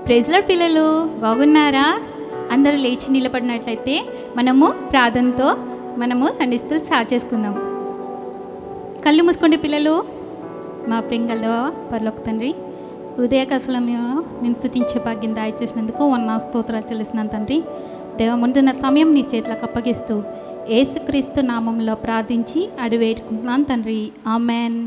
ప్రెజ్లర్ పిల్లలు బాగున్నారా అందరూ లేచి నిలబడినట్లయితే మనము ప్రార్థనతో మనము సండే స్కూల్ స్టార్ట్ చేసుకుందాం కళ్ళు మూసుకోండి పిల్లలు మా ప్రింగల్లో పర్లోక తండ్రి ఉదయక సమయంలో నేను స్థుతించే భాగ్యం దయచేసినందుకు వన్న స్తోత్రాలు చెల్లిస్తున్నాను తండ్రి దేవ ముందున్న సమయం నీ చేతులకు అప్పగిస్తూ ఏసుక్రీస్తు నామంలో ప్రార్థించి అడివేడుకుంటున్నాను తండ్రి ఆమెన్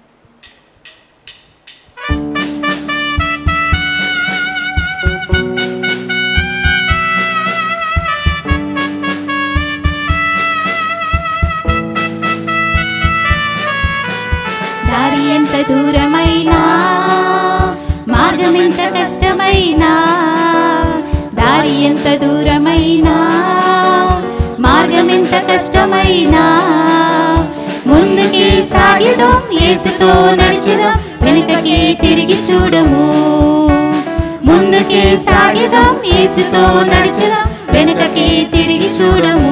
దారి ఎంత దూరమైనా మార్గం ఎంత కష్టమైనా దారి ఎంత దూరమైనా మార్గం ఎంత కష్టమైనా ముందుకి సాగిదాం యేసుతో నడిచిదాం వెనుకకి తిరిగి చూడము ముందుకి సాగిదాం యేసుతో నడిచిదాం వెనుకకి తిరిగి చూడము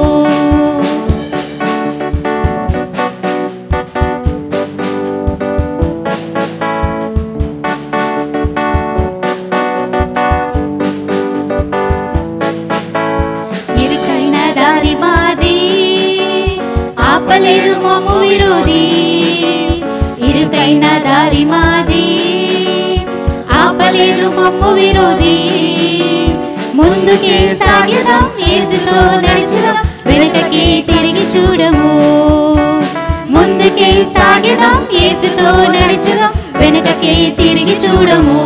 ఇరుకైన దారి మాది ఆపలేదు మమ్ము విరోధి ఇరుకైన దారి మాది ఆపలేదు మమ్ము విరోధి ముందుకే సాగిదాం యేసుతో నడిచిదాం వెనుకకి తిరిగి చూడము ముందుకే సాగిదాం యేసుతో నడిచిదాం వెనుకకి తిరిగి చూడము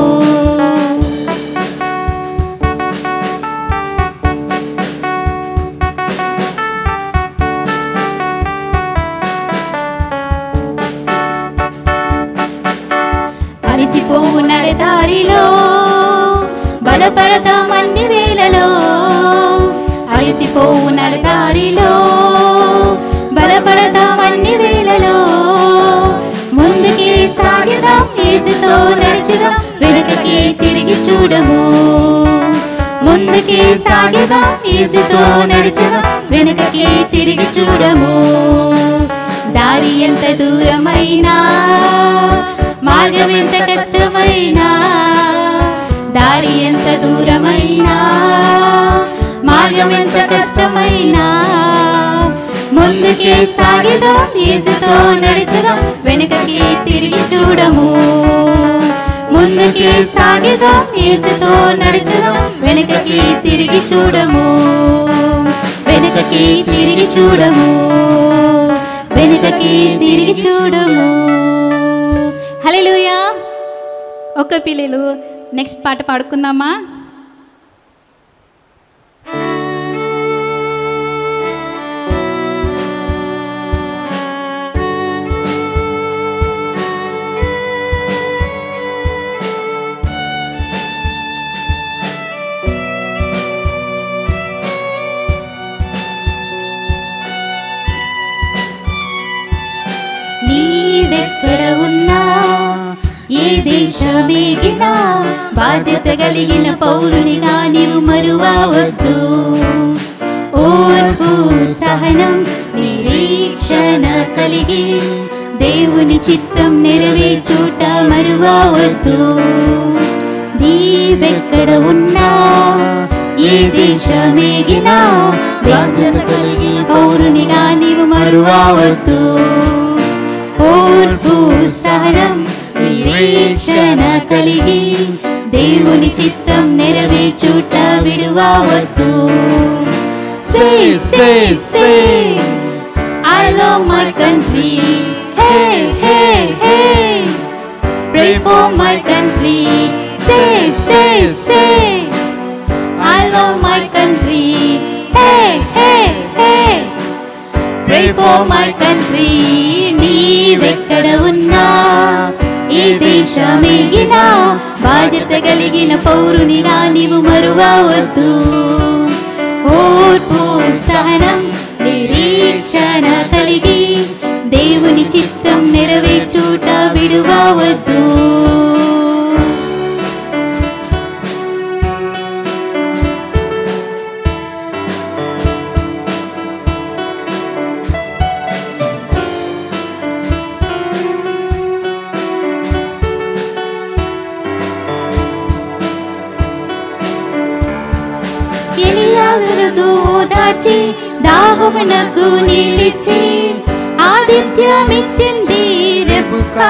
అలిసిపోవు నడదారిలో బలపడతాం అన్ని వేళలో అలిసిపోవు నడదారిలో బలపడతాం అన్ని వేళలో ముందుకి సాగిదాం యేసుతో నడిచిదాం వెనుకకి తిరిగి చూడము ముందుకి సాగిదాం యేసుతో నడిచిదాం వెనుకకి తిరిగి చూడము దారి ఎంత దూరమైనా మార్గం ఎంత కష్టమైనా దారి ఎంత దూరమైనా మార్గం ఎంత కష్టమైనా ముందుకే సాగిదాం యేసుతో నడిచదాం వెనుకకి తిరిగి చూడము ముందుకే సాగిదాం యేసుతో నడిచదాం వెనుకకి తిరిగి చూడము వెనుకకి తిరిగి చూడము వెనుకకి తిరిగి చూడము హల్లెలూయా ఒక పిల్లలు నెక్స్ట్ పాట పాడుకుందామా నీవెక్కడ ఉన్నా ఏ దేశమేగినా బాధ్యత కలిగిన పౌరునిగా నీవు మరువవద్దు ఓర్పు సహనం నిరీక్షణ కలిగి దేవుని చిత్తం నెరవేర్చుట మరువవద్దు నీవెక్కడ ఉన్నా ఏ దేశమేగినా బాధ్యత కలిగిన పౌరునిగా నీవు మరువవద్దు ఓర్పు సహనం నిరీక్షణ కలిగి దేవుని చిత్తం నెరవేర్చుట విడువవద్దు Say, say, say, I love my country. Hey, hey, hey, pray for my country. Say, say, say, I love my country. Hey, hey, hey. Pray for my country. నీవెక్కడ ఉన్నా ఏ దేశమేగినా బాధ్యత కలిగిన పౌరునిగా నీవు మరువవద్దు ఓర్పు సహనం నిరీక్షణ కలిగి దేవుని చిత్తం నెరవేర్చుట విడువవద్దు ఓదార్చి దాహమునకు నీలిచ్చి ఆదిత్యమిచ్చింది రెబుకా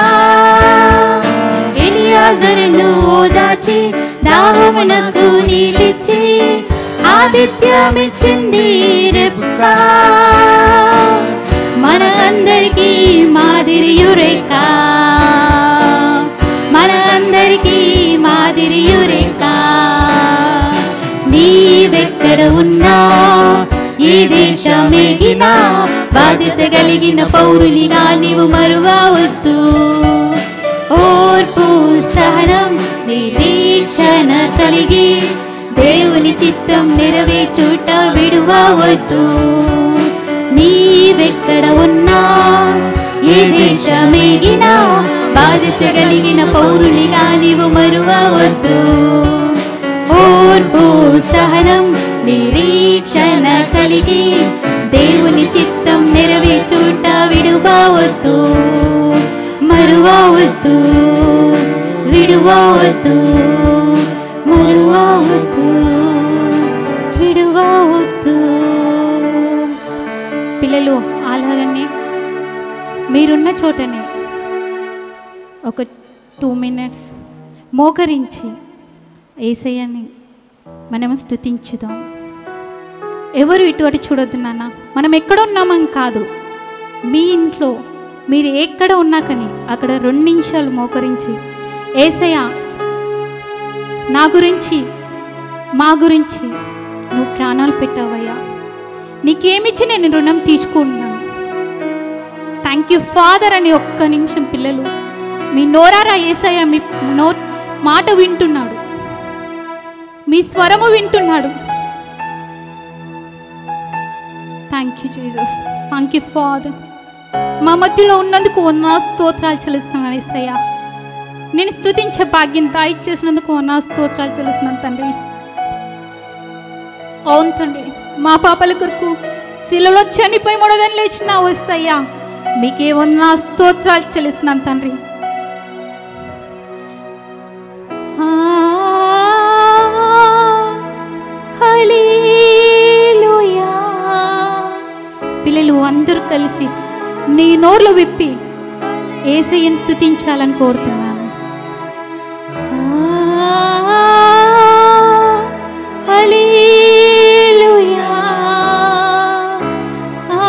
ఎలియాజరును ఓదార్చి దాహమునకు నీలిచ్చి ఆదిత్యమిచ్చింది రెబుకా మన అందరికీ మాదిరియురేకా మన అందరికీ మాదిరియురేకా నీవెక్కడ ఉన్నా ఏ దేశమేగినా బాధ్యత కలిగిన పౌరునిగా నీవు మరువవద్దు ఓర్పు సహనం నిరీక్షణ కలిగి దేవుని చిత్తం నెరవేర్చుట విడువవద్దు నీవెక్కడ ఉన్నా ఏ దేశమేగినా బాధ్యత కలిగిన పౌరునిగా నీవు మరువవద్దు ఓర్పు సహనం నిరీక్షణ కలిగి దేవుని చిత్తం నెరవేర్చుట విడువవద్దు మరువవద్దు విడువవద్దు మరువవద్దు విడువవద్దు పిల్లలు అలాగనే మీరున్న చోటనే ఒక టూ మినిట్స్ మోకరించి ఏసయ్యని మనం స్థుతించుదాం ఎవరు ఇటు అటు చూడొద్దు నాన్న మనం ఎక్కడ ఉన్నామని కాదు మీ ఇంట్లో మీరు ఎక్కడ ఉన్నా కానీ అక్కడ రెండు నిమిషాలు మోకరించి ఏసయ్య నా గురించి మా గురించి నువ్వు ప్రాణాలు పెట్టావయ్యా నీకేమిచ్చి నేను రుణం తీసుకున్నాను థ్యాంక్ యూ ఫాదర్ అని ఒక్క నిమిషం పిల్లలు మీ నోరారా ఏసయ్య మీ నో మాట వింటున్నాడు మీ స్వరము వింటున్నాడు thank you Jesus thank you father మా మధ్యలో ఉన్నందుకు నా స్తోత్రాలు చెల్లిస్తున్నాను ఏసయ్య నేను స్తుతించే భాగ్యం దాయిచ్చేసినందుకు నా స్తోత్రాలు చెల్లిస్తున్నాను తండ్రి అవును తండ్రి మా పాపల కొరకు శిలలో చనిపోయి మూడదని లేచిన వస్తయ్యా మీకే నా స్తోత్రాలు చెల్లిస్తున్నాను తండ్రి ఆ, హల్లెలూయా. పిల్లలు అందరూ కలిసి నీ నోర్లు విప్పి ఏసయ్యని స్థుతించాలని కోరుతున్నాను ఆ, హల్లెలూయా. ఆ,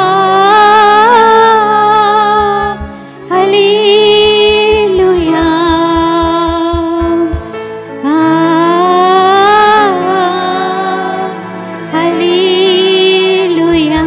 హల్లెలూయా. ఆ, hallelujah.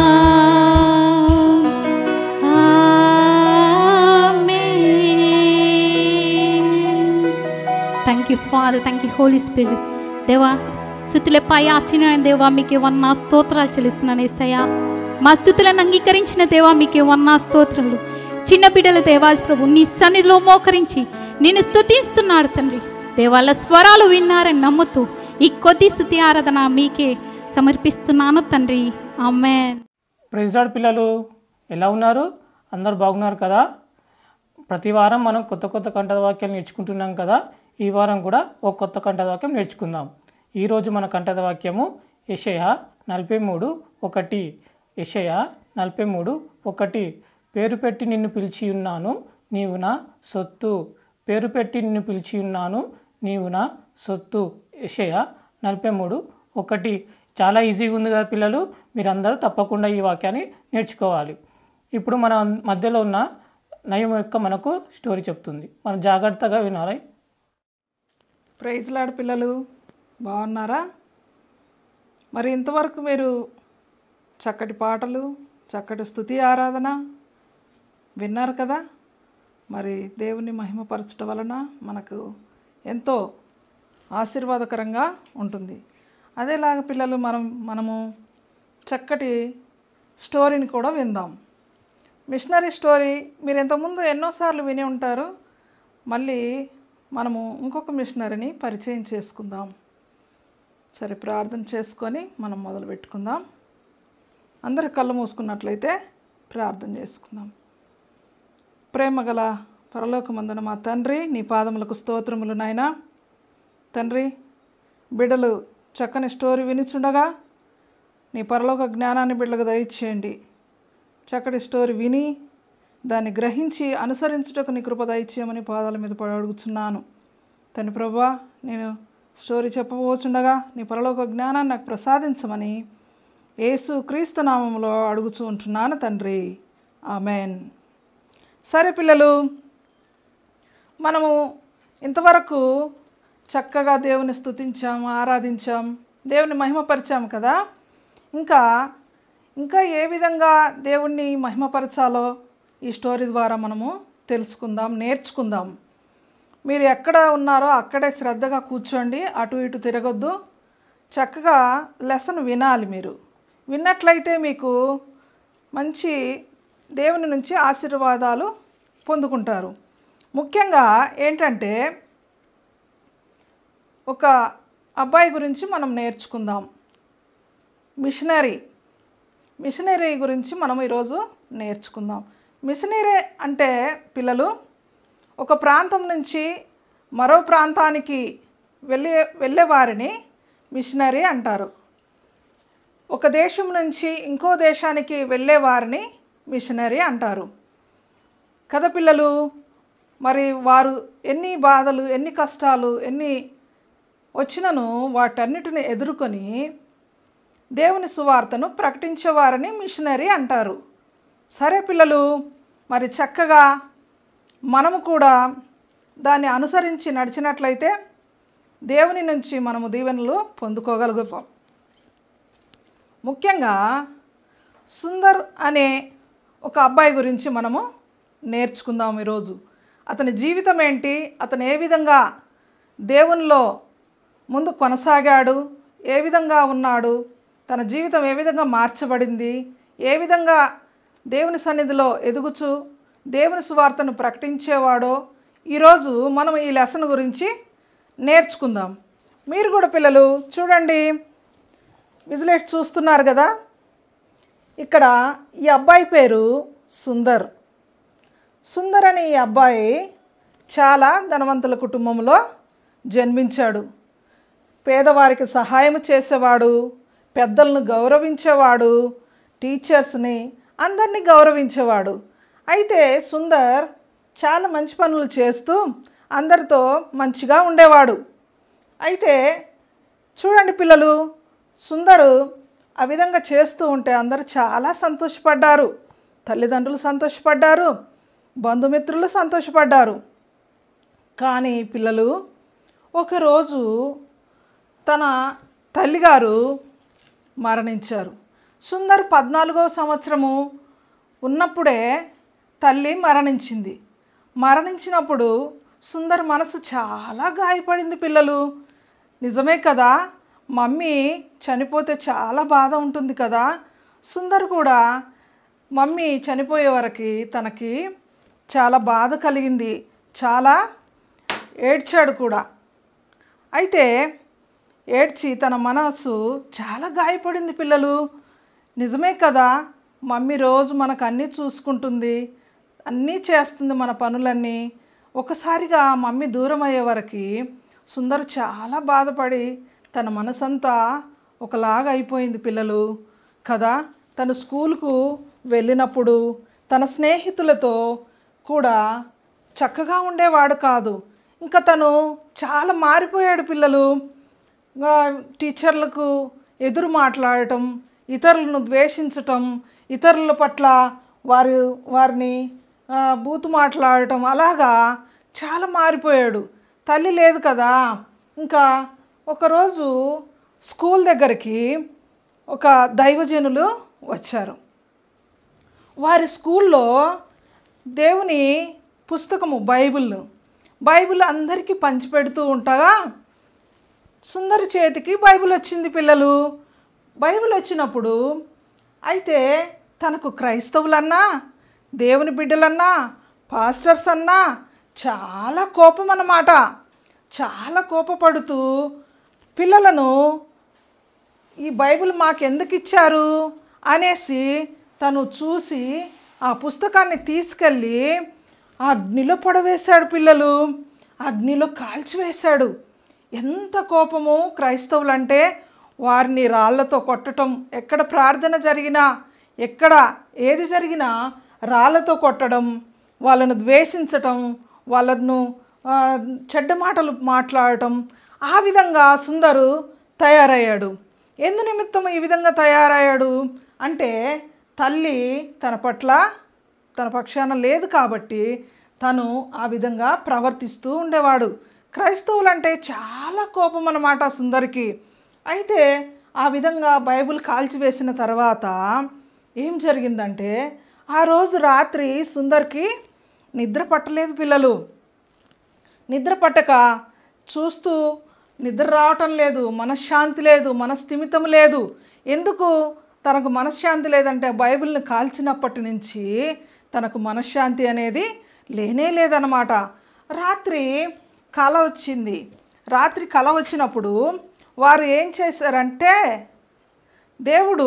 Thank you father thank you holy spirit దేవా స్థుతులే పై ఆశీన దేవా మీకే వన్న స్తోత్రాలు చెల్లిస్తున్నాను ఏసయ్యా మా స్థుతులను అంగీకరించిన దేవా మీకే వన్న స్తోత్రాలు చిన్న బిడ్డల దేవాజ్ ప్రభు నీ సన్నిధిలో మోకరించి నేను స్తుతిస్తున్నాడు తండ్రి దేవాల స్వరాలు విన్నారని నమ్ముతూ ఈ కొద్ది స్థుతి ఆరాధన మీకే సమర్పిస్తున్నాను తండ్రి ఆమెన్ ప్రైజ్ లార్డ్ పిల్లలు ఎలా ఉన్నారు అందరు బాగున్నారు కదా ప్రతి వారం మనం కొత్త కొత్త కంఠ వాక్యాలు నేర్చుకుంటున్నాం కదా ఈ వారం కూడా ఒక కొత్త కంఠ వాక్యం నేర్చుకుందాం ఈరోజు మన కంఠ వాక్యము యషయ నలభై మూడు ఒకటి యషయ నలభై మూడు ఒకటి పేరు పెట్టి నిన్ను పిలిచి ఉన్నాను నీవు నా సొత్తు పేరు పెట్టి నిన్ను పిలిచి ఉన్నాను నీవు నా సొత్తు యషయ నలభై మూడు ఒకటి చాలా ఈజీగా ఉంది కదా పిల్లలు మీరందరూ తప్పకుండా ఈ వాక్యాన్ని నేర్చుకోవాలి ఇప్పుడు మన మధ్యలో ఉన్న నయం యొక్క మనకు స్టోరీ చెప్తుంది మనం జాగ్రత్తగా వినాలి ప్రైజ్ లాడ్ పిల్లలు బాగున్నారా మరి ఇంతవరకు మీరు చక్కటి పాటలు చక్కటి స్థుతి ఆరాధన విన్నారు కదా మరి దేవుని మహిమపరచడం వలన మనకు ఎంతో ఆశీర్వాదకరంగా ఉంటుంది అదేలాగా పిల్లలు మనం మనము చక్కటి స్టోరీని కూడా విందాం మిషనరీ స్టోరీ మీరు ఇంతకుముందు ఎన్నోసార్లు విని ఉంటారు మళ్ళీ మనము ఇంకొక మిషనరీని పరిచయం చేసుకుందాం సరే ప్రార్థన చేసుకొని మనం మొదలు పెట్టుకుందాం అందరు కళ్ళు మూసుకున్నట్లయితే ప్రార్థన చేసుకుందాం ప్రేమగల పరలోకమందున మా తండ్రి నీ పాదములకు స్తోత్రములు నాయనా తండ్రి బిడ్డలు చక్కని స్టోరీ వినిచుండగా నీ పరలోక జ్ఞానాన్ని బిడ్డలకు దయచేయండి చక్కటి స్టోరీ విని దాన్ని గ్రహించి అనుసరించుటకు నీ కృప దయచేయమని పాదాల మీద పడి అడుగుతున్నాను తని ప్రభా నేను స్టోరీ చెప్పబోచుండగా నీ పరలోక జ్ఞానాన్ని నాకు ప్రసాదించమని యేసు క్రీస్తు నామంలో అడుగుచూ ఉంటున్నాను తండ్రి ఆమెన్ సరే పిల్లలు మనము ఇంతవరకు చక్కగా దేవుని స్తుతించాం ఆరాధించాం దేవుని మహిమపరిచాం కదా ఇంకా ఇంకా ఏ విధంగా దేవుణ్ణి మహిమపరచాలో ఈ స్టోరీ ద్వారా మనము తెలుసుకుందాం నేర్చుకుందాం మీరు ఎక్కడ ఉన్నారో అక్కడే శ్రద్ధగా కూర్చోండి అటు ఇటు తిరగొద్దు చక్కగా లెసన్ వినాలి మీరు విన్నట్లయితే మీకు మంచి దేవుని నుంచి ఆశీర్వాదాలు పొందుకుంటారు ముఖ్యంగా ఏంటంటే ఒక అబ్బాయి గురించి మనం నేర్చుకుందాం మిషనరీ మిషనరీ గురించి మనం ఈరోజు నేర్చుకుందాం మిషనరీ అంటే పిల్లలు ఒక ప్రాంతం నుంచి మరో ప్రాంతానికి వెళ్ళే వెళ్ళే వారిని మిషనరీ అంటారు ఒక దేశం నుంచి ఇంకో దేశానికి వెళ్ళే వారిని మిషనరీ అంటారు కదా పిల్లలు మరి వారు ఎన్ని బాధలు ఎన్ని కష్టాలు ఎన్ని వచ్చినను వాటన్నిటిని ఎదుర్కొని దేవుని సువార్తను ప్రకటించేవారని మిషనరీ అంటారు సరే పిల్లలు మరి చక్కగా మనము కూడా దాన్ని అనుసరించి నడిచినట్లయితే దేవుని నుంచి మనము దీవెనలు పొందుకోగలుగుతాం ముఖ్యంగా సుందర్ అనే ఒక అబ్బాయి గురించి మనము నేర్చుకుందాం ఈరోజు అతని జీవితం ఏంటి అతను ఏ విధంగా దేవునిలో ముందు కొనసాగాడు ఏ విధంగా ఉన్నాడు తన జీవితం ఏ విధంగా మార్చబడింది ఏ విధంగా దేవుని సన్నిధిలో ఎదుగుచు దేవుని సువార్తను ప్రకటించేవాడో ఈరోజు మనం ఈ లెసన్ గురించి నేర్చుకుందాం మీరు కూడా పిల్లలు చూడండి విజిలేట్ చూస్తున్నారు కదా ఇక్కడ ఈ అబ్బాయి పేరు సుందర్ సుందర్ అనే ఈ అబ్బాయి చాలా ధనవంతుల కుటుంబంలో జన్మించాడు పేదవారికి సహాయం చేసేవాడు పెద్దలను గౌరవించేవాడు టీచర్స్ని అందరినీ గౌరవించేవాడు అయితే సుందర్ చాలా మంచి పనులు చేస్తూ అందరితో మంచిగా ఉండేవాడు అయితే చూడండి పిల్లలు సుందరు ఆ విధంగా చేస్తూ ఉంటే అందరూ చాలా సంతోషపడ్డారు తల్లిదండ్రులు సంతోషపడ్డారు బంధుమిత్రులు సంతోషపడ్డారు కానీ పిల్లలు ఒకరోజు తన తల్లిగారు మరణించారు సుందర్ పద్నాలుగవ సంవత్సరము ఉన్నప్పుడే తల్లి మరణించింది మరణించినప్పుడు సుందర్ మనసు చాలా గాయపడింది పిల్లలు నిజమే కదా మమ్మీ చనిపోతే చాలా బాధ ఉంటుంది కదా సుందర్ కూడా మమ్మీ చనిపోయే వరకు తనకి చాలా బాధ కలిగింది చాలా ఏడ్చాడు కూడా అయితే ఏడ్చి తన మనస్సు చాలా గాయపడింది పిల్లలు నిజమే కదా మమ్మీ రోజు మనకు అన్నీ చూసుకుంటుంది అన్నీ చేస్తుంది మన పనులన్నీ ఒకసారిగా మమ్మీ దూరం అయ్యే వరకు సుందర్ చాలా బాధపడి తన మనసంతా ఒకలాగా అయిపోయింది పిల్లలు కదా తను స్కూల్కు వెళ్ళినప్పుడు తన స్నేహితులతో కూడా చక్కగా ఉండేవాడు కాదు ఇంకా తను చాలా మారిపోయాడు పిల్లలు ఇంకా టీచర్లకు ఎదురు మాట్లాడటం ఇతరులను ద్వేషించటం ఇతరుల పట్ల వారి వారిని ఆ, బూతు మాట్లాడటం అలాగా చాలా మారిపోయాడు తల్లి లేదు కదా ఇంకా ఒకరోజు స్కూల్ దగ్గరికి ఒక దైవజనులు వచ్చారు వారి స్కూల్లో దేవుని పుస్తకము బైబిల్ బైబిల్ అందరికీ పంచిపెడుతూ ఉంటాగా సుందరి చేతికి బైబిల్ వచ్చింది పిల్లలు బైబిల్ వచ్చినప్పుడు అయితే తనకు క్రైస్తవులన్నా దేవుని బిడ్డలన్నా పాస్టర్స్ అన్నా చాలా కోపం అన్నమాట చాలా కోపపడుతూ పిల్లలను ఈ బైబిల్ మాకెందుకు ఇచ్చారు అనేసి తను చూసి ఆ పుస్తకాన్ని తీసుకెళ్ళి ఆ అగ్నిలో పడవేశాడు పిల్లలు అగ్నిలో కాల్చివేశాడు ఎంత కోపము క్రైస్తవులంటే వారిని రాళ్లతో కొట్టడం ఎక్కడ ప్రార్థన జరిగినా ఎక్కడ ఏది జరిగినా రాళ్లతో కొట్టడం వాళ్ళను ద్వేషించటం వాళ్ళను ఆ, చెడ్డ మాటలు మాట్లాడటం ఆ విధంగా సుందరు తయారయ్యాడు ఎందు నిమిత్తం ఈ విధంగా తయారయ్యాడు అంటే తల్లి తన పట్ల తన పక్షాన లేదు కాబట్టి తను ఆ విధంగా ప్రవర్తిస్తూ ఉండేవాడు క్రైస్తవులంటే చాలా కోపం అన్నమాట సుందరికి అయితే ఆ విధంగా బైబిల్ కాల్చివేసిన తర్వాత ఏం జరిగిందంటే ఆ రోజు రాత్రి సుందర్కి నిద్ర పట్టలేదు పిల్లలు నిద్ర పట్టక చూస్తూ నిద్ర రావటం లేదు మనశ్శాంతి లేదు మనస్థిమితం లేదు ఎందుకు తనకు మనశ్శాంతి లేదంటే బైబిల్ని కాల్చినప్పటి నుంచి తనకు మనశ్శాంతి అనేది లేనే లేదనమాట రాత్రి కల వచ్చింది రాత్రి కల వచ్చినప్పుడు వారు ఏం చేశారంటే దేవుడు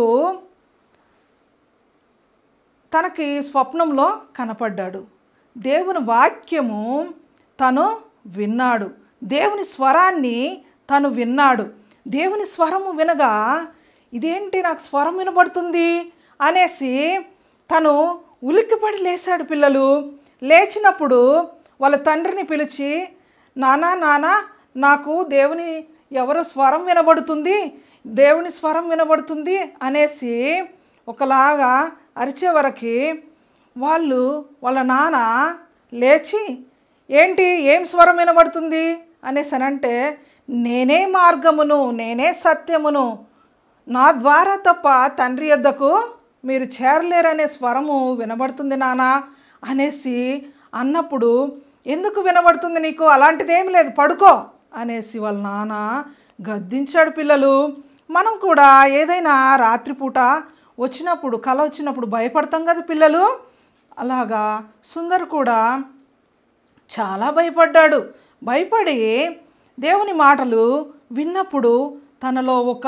తనకి స్వప్నంలో కనపడ్డాడు దేవుని వాక్యము తను విన్నాడు దేవుని స్వరాన్ని తను విన్నాడు దేవుని స్వరము వినగా ఇదేంటి నాకు స్వరం వినబడుతుంది అనేసి తను ఉలిక్కిపడి లేచాడు పిల్లలు లేచినప్పుడు వాళ్ళ తండ్రిని పిలిచి నానా నానా నాకు దేవుని ఎవరు స్వరం వినబడుతుంది దేవుని స్వరం వినబడుతుంది అనేసి ఒకలాగా అరిచే వరకు వాళ్ళు వాళ్ళ నాన్న లేచి ఏంటి ఏం స్వరం వినబడుతుంది అనేసి అనంటే నేనే మార్గమును నేనే సత్యమును నా ద్వారా తప్ప తండ్రి యొద్దకు మీరు చేరలేరనే స్వరము వినబడుతుంది నానా అనేసి అన్నప్పుడు ఎందుకు వినబడుతుంది నీకు అలాంటిది ఏమి లేదు పడుకో అనేసి వాళ్ళ నాన్న గద్దించాడు పిల్లలు మనం కూడా ఏదైనా రాత్రిపూట వచ్చినప్పుడు కల వచ్చినప్పుడు భయపడతాం కదా పిల్లలు అలాగా సుందర్ కూడా చాలా భయపడ్డాడు భయపడి దేవుని మాటలు విన్నప్పుడు తనలో ఒక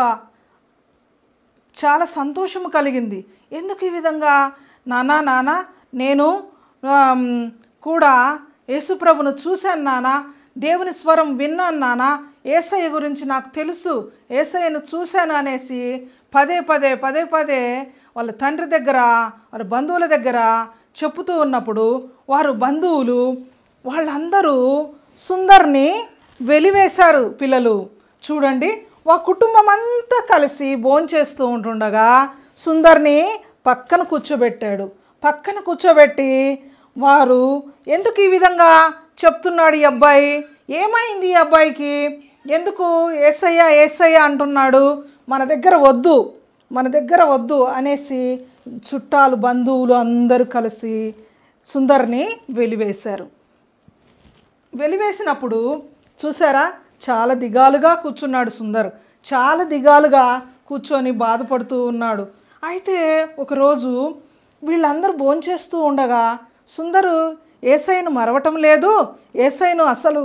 చాలా సంతోషము కలిగింది ఎందుకు ఈ విధంగా నానా నానా నేను ఆమ్, కూడా యేసుప్రభును చూశాను నానా దేవుని స్వరం విన్నాను నానా ఏసయ్య గురించి నాకు తెలుసు ఏసయ్యను చూశాను అనేసి పదే పదే పదే పదే వాళ్ళ తండ్రి దగ్గర వాళ్ళ బంధువుల దగ్గర చెప్పుతూ ఉన్నప్పుడు వారు బంధువులు వాళ్ళందరూ సుందర్ని వెలివేశారు పిల్లలు చూడండి వా కుటుంబం అంతా కలిసి భోంచేస్తూ ఉంటుండగా సుందర్ని పక్కన కూర్చోబెట్టాడు పక్కన కూర్చోబెట్టి వారు ఎందుకు ఈ విధంగా చెప్తున్నాడు ఈ అబ్బాయి ఏమైంది ఈ అబ్బాయికి ఎందుకు ఏసయ్య ఏసయ్య అంటున్నాడు మన దగ్గర వద్దు మన దగ్గర వద్దు అనేసి చుట్టాలు బంధువులు అందరూ కలిసి సుందర్ని వెలివేశారు వెలివేసినప్పుడు చూసారా చాలా దిగాలుగా కూర్చున్నాడు సుందర్ చాలా దిగాలుగా కూర్చొని బాధపడుతూ ఉన్నాడు అయితే ఒకరోజు వీళ్ళందరూ భోంచేస్తూ ఉండగా సుందరు ఏసైను మరవటం లేదు ఏసైను అసలు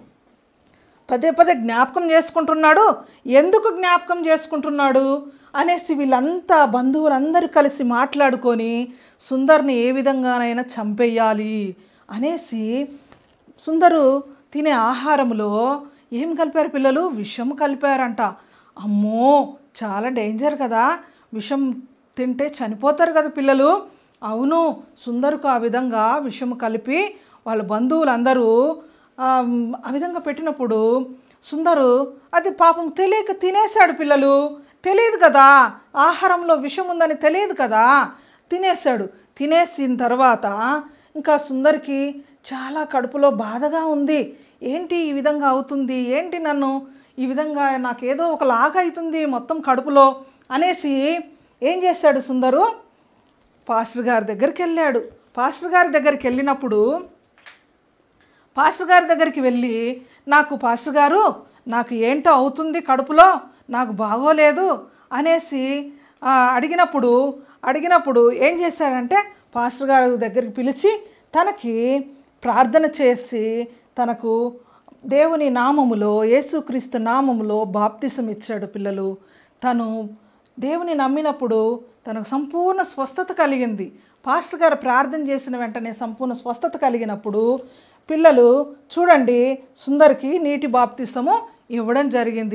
పదే పదే జ్ఞాపకం చేసుకుంటున్నాడు ఎందుకు జ్ఞాపకం చేసుకుంటున్నాడు అనేసి వీళ్ళంతా బంధువులందరూ కలిసి మాట్లాడుకొని సుందర్ని ఏ విధంగానైనా చంపేయాలి అనేసి సుందరు తినే ఆహారంలో ఏం కలిపారు పిల్లలు విషం కలిపారంట అమ్మో చాలా డేంజర్ కదా విషం తింటే చనిపోతారు కదా పిల్లలు అవును సుందరుకు ఆ విధంగా విషం కలిపి వాళ్ళ బంధువులందరూ ఆ, ఆ విధంగా పెట్టినప్పుడు సుందరు అది పాపం తెలియక తినేశాడు పిల్లలు తెలియదు కదా ఆహారంలో విషం ఉందని తెలియదు కదా తినేశాడు తినేసిన తర్వాత ఇంకా సుందరికి చాలా కడుపులో బాధగా ఉంది ఏంటి ఈ విధంగా అవుతుంది ఏంటి నన్ను ఈ విధంగా నాకేదో ఒక లాగా అవుతుంది మొత్తం కడుపులో అనేసి ఏం చేశాడు సుందరు పాస్టర్ గారి దగ్గరికి వెళ్ళాడు పాస్టర్ గారి దగ్గరికి వెళ్ళినప్పుడు పాస్టర్ గారి దగ్గరికి వెళ్ళి నాకు పాస్టర్ గారు నాకు ఏంటో అవుతుంది కడుపులో నాకు బాగోలేదు అనేసి ఆ, అడిగినప్పుడు అడిగినప్పుడు ఏం చేశాడంటే పాస్టర్ గారి దగ్గరికి పిలిచి తనకి ప్రార్థన చేసి తనకు దేవుని నామములో యేసుక్రీస్తు నామములో బాప్తిసం ఇచ్చాడు పిల్లలు తను దేవుని నమ్మినప్పుడు తనకు సంపూర్ణ స్వస్థత కలిగింది పాస్టర్ గారు ప్రార్థన చేసిన వెంటనే సంపూర్ణ స్వస్థత కలిగినప్పుడు పిల్లలు చూడండి సుందర్కి నీటి బాప్తిసము ఇవ్వడం జరిగింది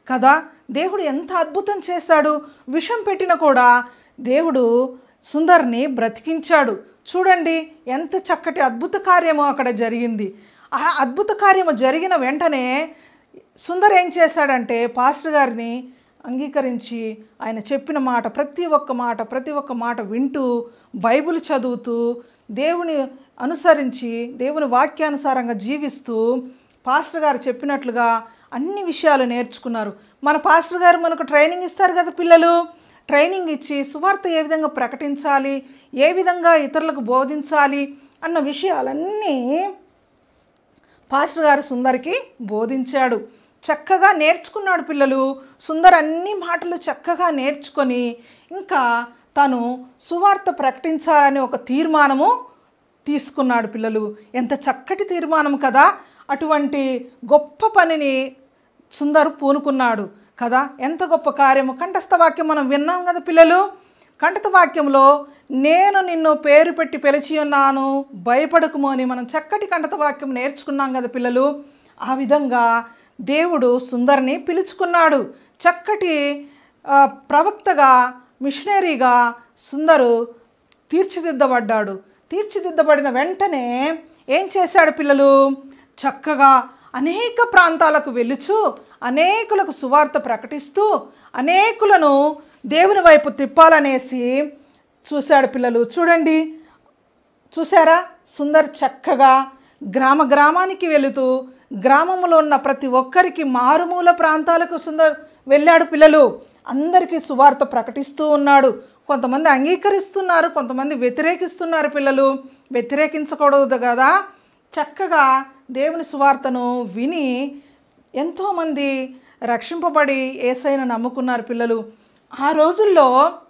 కదా దేవుడు ఎంత అద్భుతం చేశాడు విషం పెట్టిన కూడా దేవుడు సుందర్ని బ్రతికించాడు చూడండి ఎంత చక్కటి అద్భుత కార్యము అక్కడ జరిగింది ఆ అద్భుత కార్యము జరిగిన వెంటనే సుందర్ ఏం చేశాడంటే పాస్టర్ గారిని అంగీకరించి ఆయన చెప్పిన మాట ప్రతి ఒక్క మాట ప్రతి ఒక్క మాట వింటూ బైబిల్ చదువుతూ దేవుని అనుసరించి దేవుని వాక్యానుసారంగా జీవిస్తూ పాస్టర్ గారు చెప్పినట్లుగా అన్ని విషయాలు నేర్చుకున్నారు మన పాస్టర్ గారు మనకు ట్రైనింగ్ ఇస్తారు కదా పిల్లలు ట్రైనింగ్ ఇచ్చి సువార్త ఏ విధంగా ప్రకటించాలి ఏ విధంగా ఇతరులకు బోధించాలి అన్న విషయాలన్నీ పాస్టర్ గారు సుందర్కి బోధించాడు చక్కగా నేర్చుకున్నాడు పిల్లలు సుందర్ అన్ని మాటలు చక్కగా నేర్చుకొని ఇంకా తను సువార్త ప్రకటించాలని ఒక తీర్మానము తీసుకున్నాడు పిల్లలు ఎంత చక్కటి తీర్మానం కదా అటువంటి గొప్ప పనిని సుందర్ పూనుకున్నాడు కదా ఎంత గొప్ప కార్యము కంఠస్థ వాక్యం మనం విన్నాం కదా పిల్లలు కంఠస్థ వాక్యంలో నేను నిన్ను పేరు పెట్టి పిలిచి ఉన్నాను భయపడకుము అని మనం చక్కటి కంఠత వాక్యం నేర్చుకున్నాం కదా పిల్లలు ఆ విధంగా దేవుడు సుందర్ని పిలుచుకున్నాడు చక్కటి ఆ, ప్రవక్తగా మిషనరీగా సుందరు తీర్చిదిద్దబడ్డాడు తీర్చిదిద్దబడిన వెంటనే ఏం చేశాడు పిల్లలు చక్కగా అనేక ప్రాంతాలకు వెలుచు అనేకులకు సువార్త ప్రకటిస్తూ అనేకులను దేవుని వైపు తిప్పాలనేసి చూశాడు పిల్లలు చూడండి చూసారా సుందర్ చక్కగా గ్రామ గ్రామానికి వెళుతూ గ్రామంలో ఉన్న ప్రతి ఒక్కరికి మారుమూల ప్రాంతాలకు సుందర్ వెళ్ళాడు పిల్లలు అందరికీ సువార్త ప్రకటిస్తూ ఉన్నాడు కొంతమంది అంగీకరిస్తున్నారు కొంతమంది వ్యతిరేకిస్తున్నారు పిల్లలు వ్యతిరేకించకూడదు కదా చక్కగా దేవుని సువార్తను విని ఎంతోమంది రక్షింపబడి ఏసైను నమ్ముకున్నారు పిల్లలు ఆ రోజుల్లో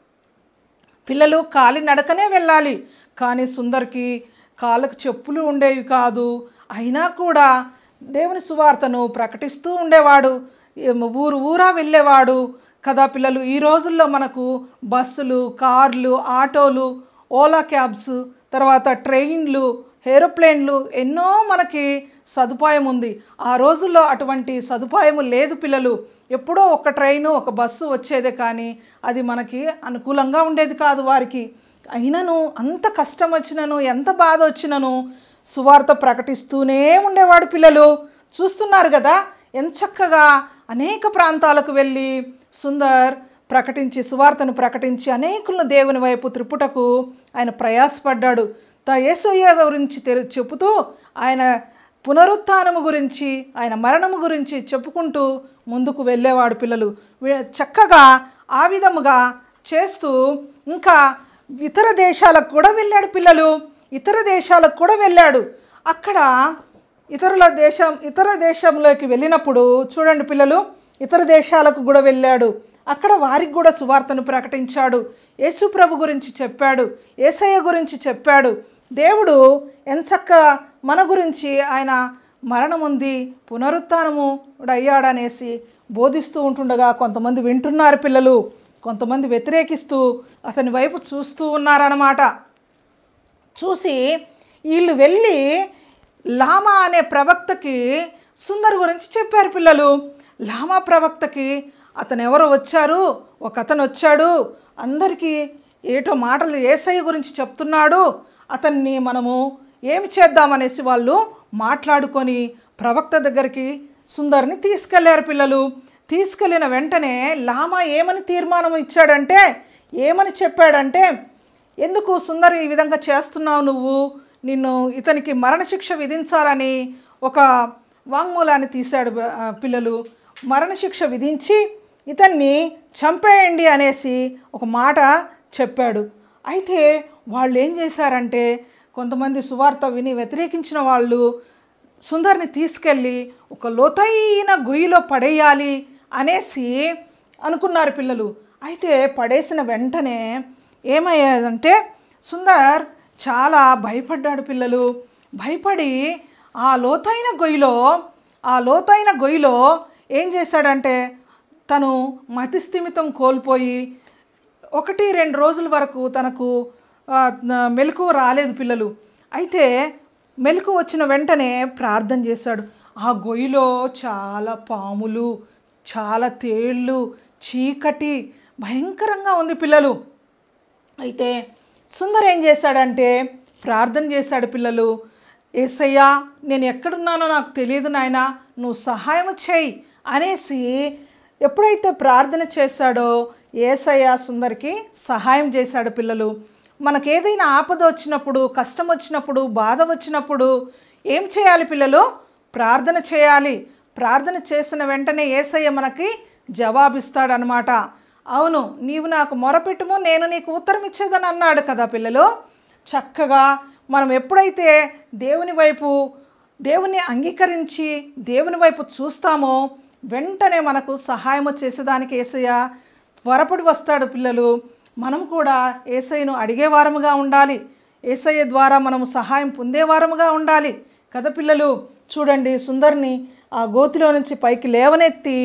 పిల్లలు కాలి నడకనే వెళ్ళాలి కానీ సుందర్కి కాళ్ళకు చెప్పులు ఉండేవి కాదు అయినా కూడా దేవుని సువార్తను ప్రకటిస్తూ ఉండేవాడు ఏం ఊరు ఊరా వెళ్ళేవాడు కదా పిల్లలు ఈ రోజుల్లో మనకు బస్సులు కార్లు ఆటోలు ఓలా క్యాబ్స్ తర్వాత ట్రైన్లు ఏరోప్లేన్లు ఎన్నో మనకి సదుపాయం ఉంది ఆ రోజుల్లో అటువంటి సదుపాయం లేదు పిల్లలు ఎప్పుడో ఒక ట్రైను ఒక బస్సు వచ్చేదే కానీ అది మనకి అనుకూలంగా ఉండేది కాదు వారికి అయినను అంత కష్టం వచ్చినను ఎంత బాధ వచ్చినను సువార్త ప్రకటిస్తూనే ఉండేవాడు పిల్లలు చూస్తున్నారు కదా ఎంత చక్కగా అనేక ప్రాంతాలకు వెళ్ళి సుందర్ ప్రకటించి సువార్తను ప్రకటించి అనేకులను దేవుని వైపు త్రిపుటకు ఆయన ప్రయాసపడ్డాడు తా యేసయ్య గురించి తెలు చెబుతూ ఆయన పునరుత్థానము గురించి ఆయన మరణము గురించి చెప్పుకుంటూ ముందుకు వెళ్ళేవాడు పిల్లలు వీ- చక్కగా ఆ విధముగా చేస్తూ ఇంకా ఇతర దేశాలకు కూడా వెళ్ళాడు పిల్లలు ఇతర దేశాలకు కూడా వెళ్ళాడు అక్కడ ఇతరుల దేశం ఇతర దేశంలోకి వెళ్ళినప్పుడు చూడండి పిల్లలు ఇతర దేశాలకు కూడా వెళ్ళాడు అక్కడ వారికి కూడా సువార్తను ప్రకటించాడు యేసు ప్రభు గురించి చెప్పాడు ఏసయ్య గురించి చెప్పాడు దేవుడు ఎంచక్క మన గురించి ఆయన మరణం ఉంది పునరుత్నము అయ్యాడనేసి బోధిస్తూ ఉంటుండగా కొంతమంది వింటున్నారు పిల్లలు కొంతమంది వ్యతిరేకిస్తూ అతని వైపు చూస్తూ ఉన్నారన్నమాట చూసి వీళ్ళు వెళ్ళి లామా అనే ప్రవక్తకి సుందర్ గురించి చెప్పారు పిల్లలు లామా ప్రవక్తకి అతను ఎవరో వచ్చారు ఒక అతను వచ్చాడు అందరికీ ఏటో మాటలు ఏసయ్య గురించి చెప్తున్నాడు అతన్ని మనము ఏమి చేద్దామనేసి వాళ్ళు మాట్లాడుకొని ప్రవక్త దగ్గరికి సుందర్ని తీసుకెళ్లారు పిల్లలు తీసుకెళ్ళిన వెంటనే లామా ఏమని తీర్మానం ఇచ్చాడంటే ఏమని చెప్పాడంటే ఎందుకు సుందరి ఈ విధంగా చేస్తున్నావు నువ్వు నిన్ను ఇతనికి మరణశిక్ష విధించాలని ఒక వాంగ్మూలాన్ని తీశాడు ఆ, పిల్లలు మరణశిక్ష విధించి ఇతన్ని చంపేయండి అనేసి ఒక మాట చెప్పాడు అయితే వాళ్ళు ఏం చేశారంటే కొంతమంది సువార్త విని వ్యతిరేకించిన వాళ్ళు సుందర్ని తీసుకెళ్ళి ఒక లోతైన గొయ్యిలో పడేయాలి అనేసి అనుకున్నారు పిల్లలు అయితే పడేసిన వెంటనే ఏమయ్యాదంటే సుందర్ చాలా భయపడ్డాడు పిల్లలు భయపడి ఆ లోతైన గొయ్యిలో ఆ లోతైన గొయ్యిలో ఏం చేశాడంటే తను మతిస్థిమితం కోల్పోయి ఒకటి రెండు రోజుల వరకు తనకు ఆ, న- మెలకువ రాలేదు పిల్లలు అయితే మెలకు వచ్చిన వెంటనే ప్రార్థన చేశాడు ఆ గొయ్యిలో చాలా పాములు చాలా తేళ్ళు చీకటి భయంకరంగా ఉంది పిల్లలు అయితే సుందర్ ఏం చేశాడంటే ప్రార్థన చేశాడు పిల్లలు ఏసయ్యా నేను ఎక్కడున్నానో నాకు తెలియదు నాయనా నువ్వు సహాయం చేయి అనేసి ఎప్పుడైతే ప్రార్థన చేశాడో ఏసయ్య సుందర్కి సహాయం చేశాడు పిల్లలు మనకు ఏదైనా ఆపద వచ్చినప్పుడు కష్టం వచ్చినప్పుడు బాధ వచ్చినప్పుడు ఏం చేయాలి పిల్లలు ప్రార్థన చేయాలి ప్రార్థన చేసిన వెంటనే ఏసయ్య మనకి జవాబిస్తాడనమాట అవును నీవు నాకు మొరపెట్టుము నేను నీకు ఉత్తరం ఇచ్చేదని అన్నాడు కదా పిల్లలు చక్కగా మనం ఎప్పుడైతే దేవుని వైపు దేవుని అంగీకరించి దేవుని వైపు చూస్తామో వెంటనే మనకు సహాయం చేసేదానికి ఏసయ్య త్వరపడి వస్తాడు పిల్లలు మనం కూడా ఏసయ్యను అడిగేవారముగా ఉండాలి ఏసయ్య ద్వారా మనము సహాయం పొందేవారముగా ఉండాలి కదా పిల్లలు చూడండి సుందర్ని ఆ గోతిలో నుంచి పైకి లేవనెత్తి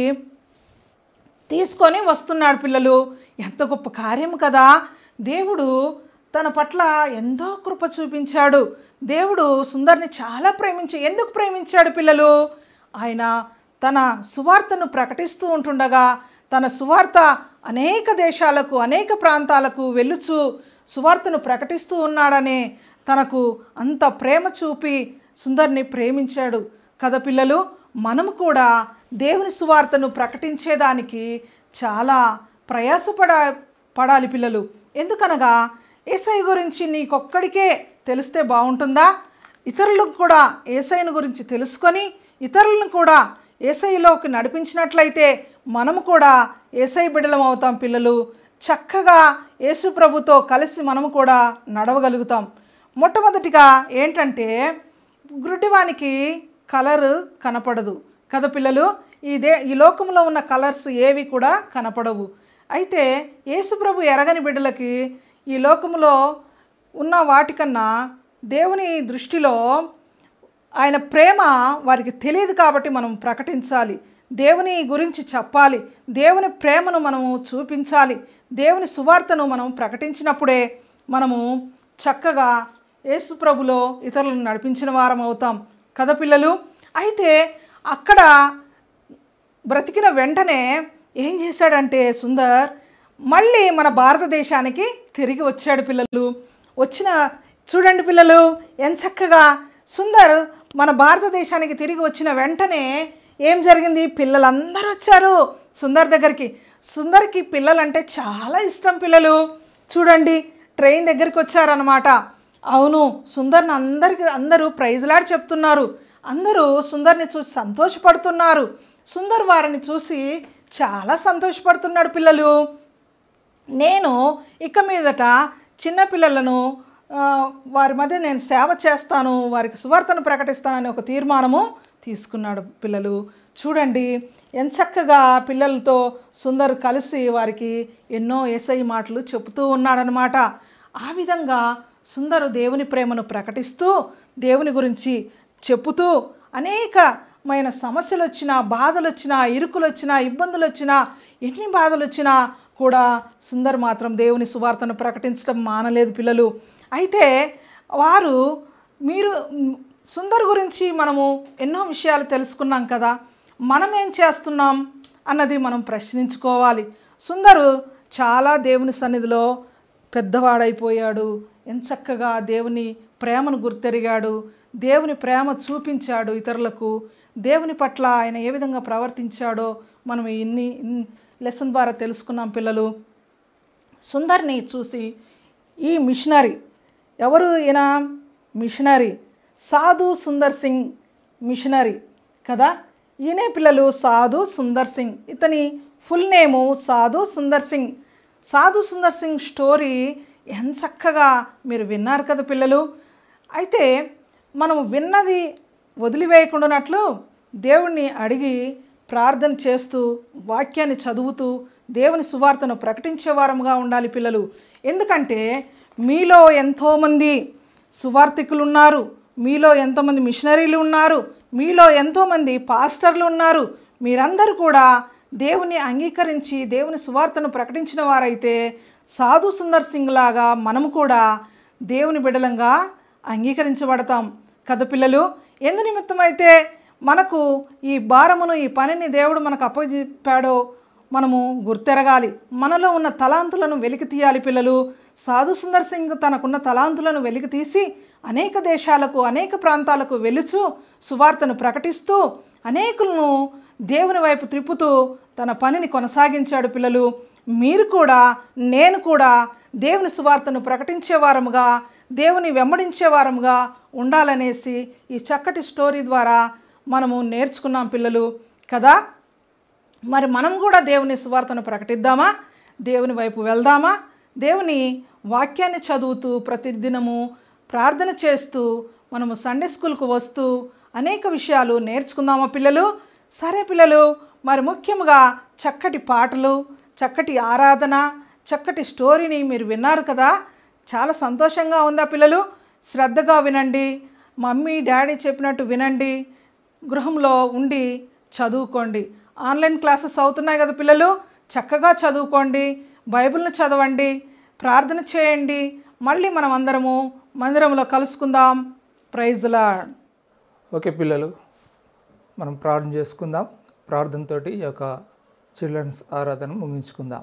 తీసుకొని వస్తున్నాడు పిల్లలు ఎంత గొప్ప కార్యం కదా దేవుడు తన పట్ల ఎంతో కృప చూపించాడు దేవుడు సుందర్ని చాలా ప్రేమించి ఎందుకు ప్రేమించాడు పిల్లలు ఆయన తన సువార్తను ప్రకటిస్తూ ఉంటుండగా తన సువార్త అనేక దేశాలకు అనేక ప్రాంతాలకు వెళ్ళుచు సువార్తను ప్రకటిస్తూ ఉన్నాడనే తనకు అంత ప్రేమ చూపి సుందర్ని ప్రేమించాడు కదా పిల్లలు మనం కూడా దేవుని సువార్తను ప్రకటించేదానికి చాలా ప్రయాసపడ పడాలి పిల్లలు ఎందుకనగా ఏసై గురించి నీకొక్కడికే తెలిస్తే బాగుంటుందా ఇతరులకు కూడా ఏసైని గురించి తెలుసుకొని ఇతరులను కూడా ఏసైలోకి నడిపించినట్లయితే మనము కూడా ఏసై బిడ్డలం అవుతాం పిల్లలు చక్కగా యేసు ప్రభుతో కలిసి మనము కూడా నడవగలుగుతాం మొట్టమొదటిగా ఏంటంటే గుడ్డివానికి కలర్ కనపడదు కదా పిల్లలు ఈ దే ఈ లోకంలో ఉన్న కలర్స్ ఏవి కూడా కనపడవు అయితే యేసుప్రభు ఎరగని బిడ్డలకి ఈ లోకంలో ఉన్న వాటికన్నా దేవుని దృష్టిలో ఆయన ప్రేమ వారికి తెలియదు కాబట్టి మనం ప్రకటించాలి దేవుని గురించి చెప్పాలి దేవుని ప్రేమను మనము చూపించాలి దేవుని సువార్తను మనం ప్రకటించినప్పుడే మనము చక్కగా యేసు ప్రభులో ఇతరులను నడిపించిన వారం అవుతాం కదా పిల్లలు అయితే అక్కడ బ్రతికిన వెంటనే ఏం చేశాడంటే సుందర్ మళ్ళీ మన భారతదేశానికి తిరిగి వచ్చాడు పిల్లలు వచ్చిన చూడండి పిల్లలు ఎంత చక్కగా సుందర్ మన భారతదేశానికి తిరిగి వచ్చిన వెంటనే ఏం జరిగింది పిల్లలందరూ వచ్చారు సుందర్ దగ్గరికి సుందర్కి పిల్లలంటే చాలా ఇష్టం పిల్లలు చూడండి ట్రైన్ దగ్గరికి వచ్చారనమాట అవును సుందర్ని అందరికి అందరూ ప్రైజ్లాడి చెప్తున్నారు అందరూ సుందర్ని చూసి సంతోషపడుతున్నారు సుందర్ వారిని చూసి చాలా సంతోషపడుతున్నాడు పిల్లలు నేను ఇక మీదట చిన్నపిల్లలను ఆ, వారి మధ్య నేను సేవ చేస్తాను వారికి సువార్తను ప్రకటిస్తానని ఒక తీర్మానము తీసుకున్నాడు పిల్లలు చూడండి ఎంచక్కగా పిల్లలతో సుందర్ కలిసి వారికి ఎన్నో ఏసై మాటలు చెబుతూ ఉన్నాడనమాట ఆ విధంగా సుందరు దేవుని ప్రేమను ప్రకటిస్తూ దేవుని గురించి చెప్పుతూ అనేకమైన సమస్యలు వచ్చినా బాధలు వచ్చినా ఇరుకులు వచ్చినా ఇబ్బందులు వచ్చినా ఎన్ని బాధలు వచ్చినా కూడా సుందర్ మాత్రం దేవుని సువార్తను ప్రకటించడం మానలేదు పిల్లలు అయితే వారు మీరు మ్, సుందర్ గురించి మనము ఎన్నో విషయాలు తెలుసుకున్నాం కదా మనం ఏం చేస్తున్నాం అన్నది మనం ప్రశ్నించుకోవాలి సుందరు చాలా దేవుని సన్నిధిలో పెద్దవాడైపోయాడు ఎంచక్కగా దేవుని ప్రేమను గుర్తెరిగాడు దేవుని ప్రేమ చూపించాడు ఇతరులకు దేవుని పట్ల ఆయన ఏ విధంగా ప్రవర్తించాడో మనం ఇన్ని ఇన్- లెసన్ ద్వారా తెలుసుకున్నాం పిల్లలు సుందర్ని చూసి ఈ మిషనరీ ఎవరు ఈయన మిషనరీ సాధు సుందర్ సింగ్ మిషనరీ కదా ఈయనే పిల్లలు సాధు సుందర్ సింగ్ ఇతని ఫుల్ నేము సాధు సుందర్ సింగ్ సాధు సుందర్ సింగ్ స్టోరీ ఎంత చక్కగా మీరు విన్నారు కదా పిల్లలు అయితే మనం విన్నది వదిలివేయకుండానట్లు దేవుణ్ణి అడిగి ప్రార్థన చేస్తూ వాక్యాన్ని చదువుతూ దేవుని సువార్తను ప్రకటించే వారముగా ఉండాలి పిల్లలు ఎందుకంటే మీలో ఎంతోమంది సువార్థికులు ఉన్నారు మీలో ఎంతోమంది మిషనరీలు ఉన్నారు మీలో ఎంతోమంది పాస్టర్లు ఉన్నారు మీరందరూ కూడా దేవుని అంగీకరించి దేవుని సువార్తను ప్రకటించిన వారైతే సాధు సుందర్ సింగ్ లాగా మనము కూడా దేవుని బిడలంగా అంగీకరించబడతాం కదా పిల్లలు ఎందు నిమిత్తం అయితే మనకు ఈ భారమును ఈ పనిని దేవుడు మనకు అప్పచెప్పాడో మనము గుర్తెరగాలి మనలో ఉన్న తలాంతులను వెలికి తీయాలి పిల్లలు సాధు సుందర్ సింగ్ తనకున్న తలాంతులను వెలికి తీసి అనేక దేశాలకు అనేక ప్రాంతాలకు వెలుచు సువార్తను ప్రకటిస్తూ అనేకులను దేవుని వైపు త్రిప్పుతూ తన పనిని కొనసాగించాడు పిల్లలు మీరు కూడా నేను కూడా దేవుని సువార్తను ప్రకటించే వారముగా దేవుని వెంబడించే వారముగా ఉండాలనేసి ఈ చక్కటి స్టోరీ ద్వారా మనము నేర్చుకున్నాం పిల్లలు కదా మరి మనం కూడా దేవుని సువార్తను ప్రకటిద్దామా దేవుని వైపు వెళ్దామా దేవుని వాక్యాన్ని చదువుతూ ప్రతిదినము ప్రార్థన చేస్తూ మనము సండే స్కూల్కు వస్తూ అనేక విషయాలు నేర్చుకుందామా పిల్లలు సరే పిల్లలు మరి ముఖ్యంగా చక్కటి పాటలు చక్కటి ఆరాధన చక్కటి స్టోరీని మీరు విన్నారు కదా చాలా సంతోషంగా ఉందా పిల్లలు శ్రద్ధగా వినండి మమ్మీ డాడీ చెప్పినట్టు వినండి గృహంలో ఉండి చదువుకోండి ఆన్లైన్ క్లాసెస్ అవుతున్నాయి కదా పిల్లలు చక్కగా చదువుకోండి బైబిల్ను చదవండి ప్రార్థన చేయండి మళ్ళీ మనం అందరము మందిరంలో కలుసుకుందాం ప్రైజ్లా ఓకే పిల్లలు మనం ప్రార్థన చేసుకుందాం ప్రార్థనతోటి ఈ యొక్క చిల్డ్రన్స్ ఆరాధన ముగించుకుందాం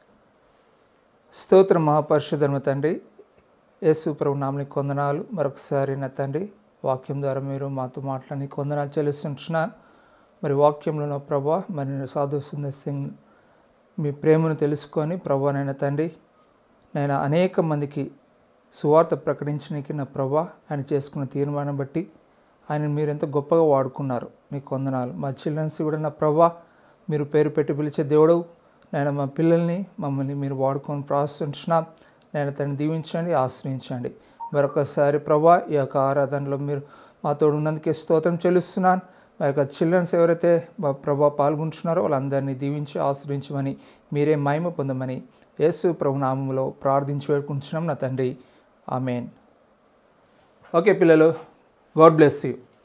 స్తోత్ర మహాపరిషుధర్మ తండ్రి యేసు ప్రభు నామని కొందనాలు మరొకసారి నా తండ్రి వాక్యం ద్వారా మీరు మాతో మాట్లాడి కొందనాలు చెల్లిస్తుంటున్నాను మరి వాక్యంలో నా ప్రభా మరి నేను సాధు సుందర్ సింగ్ మీ ప్రేమను తెలుసుకొని ప్రభా నైనా తండ్రి నేను అనేక మందికి సువార్త ప్రకటించడానికి నా ప్రభా ఆయన చేసుకున్న తీర్మానం బట్టి ఆయన మీరు ఎంతో గొప్పగా వాడుకున్నారు మీ కొందనాలు మా చిల్డ్రన్స్ కూడా నా ప్రభా మీరు పేరు పెట్టి పిలిచే దేవుడు నేను మా పిల్లల్ని మమ్మల్ని మీరు వాడుకొని ప్రార్థించున్నాం నేను తను దీవించండి ఆశ్రయించండి మరొకసారి ప్రభా ఈ యొక్క ఆరాధనలో మీరు మాతో ఉన్నందుకే స్తోత్రం చెల్లిస్తున్నాను మా యొక్క చిల్డ్రన్స్ ఎవరైతే మా ప్రభా పాల్గొంటున్నారో వాళ్ళందరినీ దీవించి ఆశ్రయించమని మీరే మహిమ పొందమని యేసు ప్రభు నామంలో ప్రార్థించి వేడుకుంటున్నాం నా తండ్రి ఆమెన్ ఓకే పిల్లలు గాడ్ బ్లెస్ యూ